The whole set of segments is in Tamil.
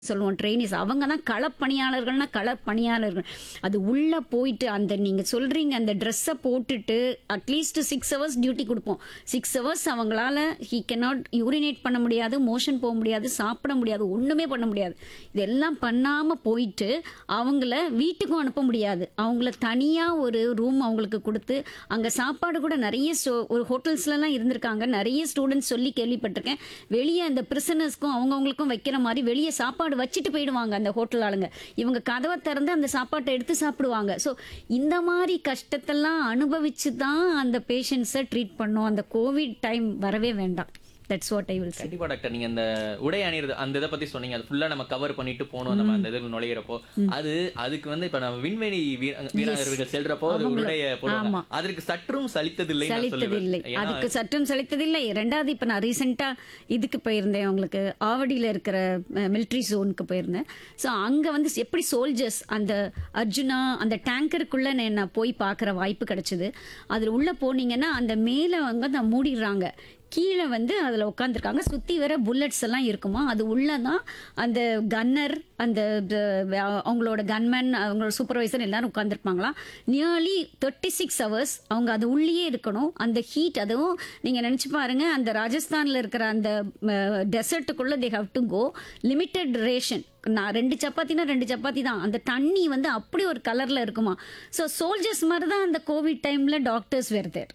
சொல்லுவோம் ட்ரெயினிஸ் அவங்க தான் களப்பணியாளர்கள்னா களப்பணியாளர்கள் அது உள்ளே போயிட்டு அந்த நீங்கள் சொல்கிறீங்க அந்த ட்ரெஸ்ஸை போட்டுட்டு அட்லீஸ்ட் சிக்ஸ் ஹவர்ஸ் டியூட்டி கொடுப்போம் சிக்ஸ் ஹவர்ஸ் அவங்களால ஹீ cannot யூரினேட் பண்ண முடியாது மோஷன் போக முடியாது சாப்பிட முடியாது ஒன்றுமே பண்ண முடியாது இதெல்லாம் பண்ணாமல் போயிட்டு அவங்கள வீட்டுக்கும் அனுப்ப முடியாது அவங்கள தனியாக ஒரு ரூம் அவங்களுக்கு கொடுத்து அங்கே சாப்பாடு கூட நிறைய ஸ்டோ- ஒரு ஹோட்டல்ஸ்லலாம் இருந்திருக்காங்க நிறைய ஸ்டூடெண்ட்ஸ் சொல்லி கேள்விப்பட்டிருக்கேன் வெளியே அந்த பிரிசனர்ஸ்க்கும் அவங்கவுங்களுக்கும் வைக்கிற மாதிரி வெளியே சாப்பாடு வச்சுட்டு போயிடுவாங்க அந்த ஹோட்டல் ஆளுங்க இவங்க கதவை திறந்து அந்த சாப்பாட்டை எடுத்து சாப்பிடுவாங்க ஸோ இந்த மாதிரி கஷ்டத்தெல்லாம் அனுபவிச்சு தான் அந்த பேஷண்ட்ஸை ட்ரீட் பண்ணோம் அந்த கோவிட் டைம் வரவே வேண்டாம் that's what I will say கண்டிப்பா டாக்டர் நீங்க அந்த உடை அணிறது அந்த இதை பத்தி சொன்னீங்க அது ஃபுல்லா நம்ம கவர் பண்ணிட்டு போனோம் நம்ம அந்த இதில் நுழையிறப்போ அது அதுக்கு வந்து இப்ப நம்ம விண்வெளி வீர- வீரர்கள் செல்றப்போ ஒரு அவங்கள- உடைய போடுவாங்க ஆமா. அதற்கு சற்றும் சலித்ததில்லை நான் சலித்ததில்லை சொல்லுவேன் ஏன்னா அதுக்கு சற்றும் சலித்ததில்லை ரெண்டாவது இப்போ நான் ரீசெண்டாக இதுக்கு போயிருந்தேன் உங்களுக்கு ஆவடியில் இருக்கிற மிலிட்ரி ஜோனுக்கு போயிருந்தேன் ஸோ அங்கே வந்து எப்படி சோல்ஜர்ஸ் அந்த அர்ஜுனா அந்த டேங்கருக்குள்ளே நான் போய் பார்க்குற வாய்ப்பு கிடைச்சிது அதில் உள்ளே போனீங்கன்னா அந்த மேலே வந்து அதை மூடிடுறாங்க கீழே வந்து அதில் உட்காந்துருக்காங்க சுற்றி வர புல்லட்ஸ் எல்லாம் இருக்குமா அது உள்ளே தான் அந்த கன்னர் அந்த த- அவங்களோட கன்மேன் அவங்களோட சூப்பர்வைசர் எல்லாரும் உட்காந்துருப்பாங்களாம் நியர்லி தேர்ட்டி சிக்ஸ் ஹவர்ஸ் அவங்க அது உள்ளேயே இருக்கணும் அந்த ஹீட் அதுவும் நீங்கள் நினச்சி பாருங்க அந்த ராஜஸ்தானில் இருக்கிற அந்த டெசர்ட்டுக்குள்ளே they have to go limited ration நான் ரெண்டு சப்பாத்தினா ரெண்டு சப்பாத்தி தான் அந்த தண்ணி வந்து அப்படி ஒரு கலரில் இருக்குமா ஸோ சோல்ஜர்ஸ் மாதிரி தான் அந்த கோவிட் டைமில் doctors were there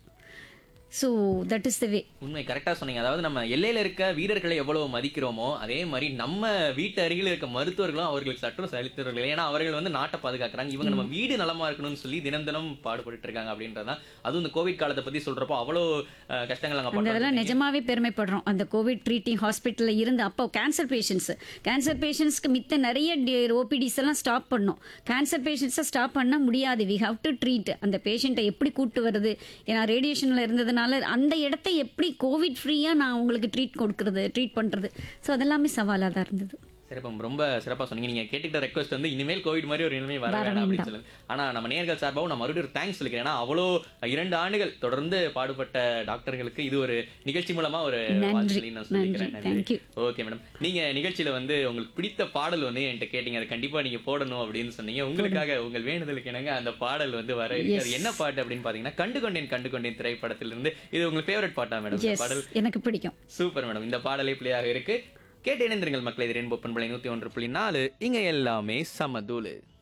so that is the way உண்மை கரெக்டா சொன்னீங்க அதாவது நம்ம எல்லையில இருக்க வீரர்களை எவ்வளவு மதிக்கிறோமோ அதே மாதிரி நம்ம வீட்டு அருகில் இருக்க மருத்துவர்களும் அவர்களுக்கு சற்றும் செலுத்துறர்கள் ஏன்னா அவர்கள் வந்து நாட்டை பாதுகாக்கிறாங்க இவங்க நம்ம வீடு நலமா இருக்கணும்னு சொல்லி தினம் தினம் பாடுபட்டு இருக்காங்க அப்படின்றதான் அதுவும் இந்த கோவிட் காலத்தை பத்தி சொல்றப்போ அவ்வளோ அஹ், கஷ்டங்கள் அங்க அந்த பண்றாங்க இதெல்லாம் நிஜமாவே பெருமைப்படுறோம் அந்த கோவிட் ட்ரீட்டிங் ஹாஸ்பிட்டலில் இருந்து அப்போ கேன்சர் பேஷண்ட்ஸ் கேன்சர் பேஷண்ட்ஸ்க்கு மித்த நிறைய ஓபிடிஸ் எல்லாம் ஸ்டாப் பண்ணோம் கேன்சர் பேஷண்ட்ஸை ஸ்டாப் பண்ண முடியாது வி ஹவ் டு ட்ரீட் அந்த பேஷண்ட்டை எப்படி கூட்டு வருது ஏன்னா ரேடியேஷனில் இருந்ததுனால அந்த இடத்த எப்படி கோவிட் ஃப்ரீயாக நான் உங்களுக்கு ட்ரீட் கொடுக்கறது ட்ரீட் பண்ணுறது ஸோ அதெல்லாமே சவாலாக தான் இருந்தது சிறப்பம் ரொம்ப சிறப்பா சொன்னீங்க நீங்க கேட்டுக்கிட்ட ரெக்வஸ்ட் வந்து இனிமேல் கோவிட் மாதிரி ஒரு நிலைமை வர வேண்டாம் அப்படின்னு சொல்லுங்க ஆனா நம்ம நேர்கள் சார்பாகவும் நான் மறுபடியும் ஒரு தேங்க்ஸ் சொல்லிக்கிறேன் ஏன்னா அவ்வளோ இரண்டு ஆண்டுகள் தொடர்ந்து பாடுபட்ட டாக்டர்களுக்கு இது ஒரு நிகழ்ச்சி மூலமா ஒரு வாழ்த்துக்களை நான் சொல்லிக்கிறேன் நன்றி. Thank you. ஓகே மேடம் நீங்க நிகழ்ச்சியில வந்து உங்களுக்கு பிடித்த பாடல் வந்து என்கிட்ட கேட்டீங்க அதை கண்டிப்பா நீங்க போடணும் அப்படின்னு சொன்னீங்க உங்களுக்காக உங்கள் வேண்டுதலுக்கு இணங்க அந்த பாடல் வந்து வர இருக்கு. அது என்ன பாட்டு அப்படின்னு பாத்தீங்கன்னா கண்டு கொண்டேன் கண்டு கொண்டேன் திரைப்படத்திலிருந்து இது உங்களுக்கு ஃபேவரட் பாட்டா மேடம் இந்த எஸ் பாடல் எனக்கு பிடிக்கும் சூப்பர் மேடம் இந்த பாடலே பிள்ளையாக இருக்கு கேட்டு இணைந்திருங்கள் மக்களை இது ரென்போ பண்பலை நூத்தி ஒன்று புள்ளி நாலு இங்க எல்லாமே சமதூளு